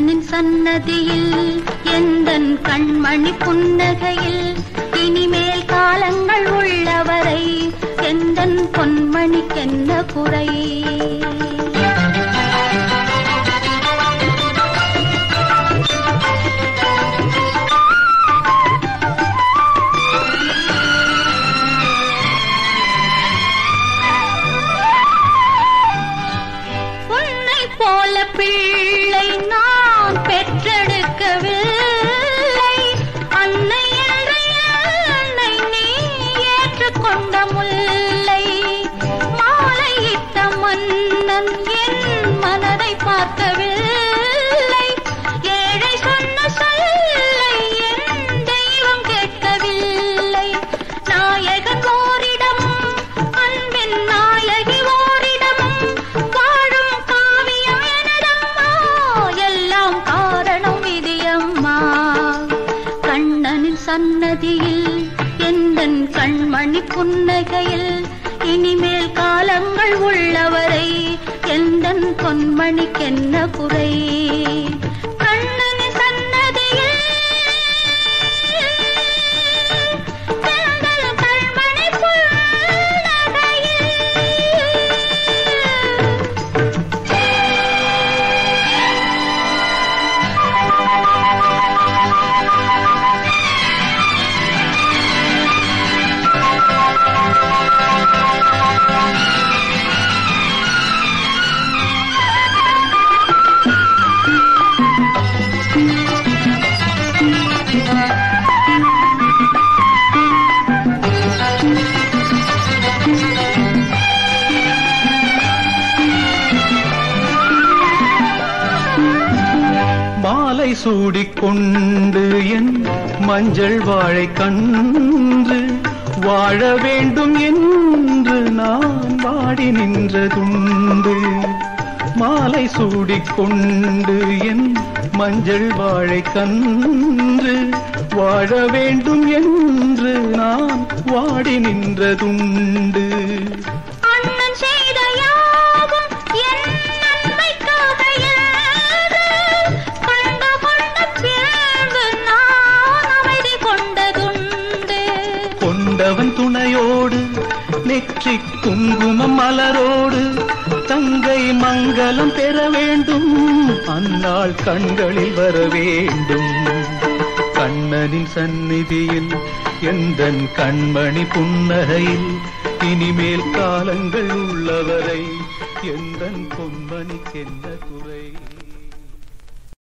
கண்ணனின் சன்னதியில் எந்தன் கண்மணி புன்னகையில் இனிமேல் காலங்கள் உள்ளவரை எந்தன் பொன்மணிக்கென்ன குறை உன்னை போல பிள்ளை நான் பெற்றெடுக்கவில்லை அன்னை என்ற என்னை நீ ஏற்றுக்கொண்ட முல்லை மாலையிட்ட மன்னன் என் மனதை பார்க்கவில்லை ஏழை சொன்ன சொல்லை என் தெய்வம் கேட்கவில்லை நாயகன் ஓரிடமும் அன்பின் நாயகி ஓரிடமும் வாழும் காவியம் எனதம்மா எல்லாம் காரணம் விதியம்மா கண்ணனின் சன்னதியில் எந்தன் கண்மணி புன்னகையில் இனிமேல் காலங்கள் உள்ளவரை எந்தன் பொன்மணிக்கென்ன குறை கண்ணனின் சன்னதியில் எந்தன் கண்மணி புன்னகையில் மாலை சூடிக்கொண்டு என் மஞ்சள் வாழை கன்று வாழ வேண்டும் என்று நான் வாடி நின்றதுண்டு மாலை சூடிக்கொண்டு என் மஞ்சள் வாழை கன்று வாழ வேண்டும் என்று நான் வாடி நின்றதுண்டு அண்ணன் செய்த யாவும் என் நன்மைக்காக என்று கண்டு கொண்ட பிறகு நான் அமைதி கொண்டதுண்டு கொண்டவன் துணையோடு நெற்றி குங்குமம் மலரோடு தங்கை மங்களம் பெற வேண்டும் அந்நாள் கண்களில் வர வேண்டும் கண்ணனின் சந்நிதியில் எந்தன் கண்மணி புன்னகையில் இனிமேல் காலங்கள் உள்ளவரை எந்தன் பொன்மணிக்கென்ன குறை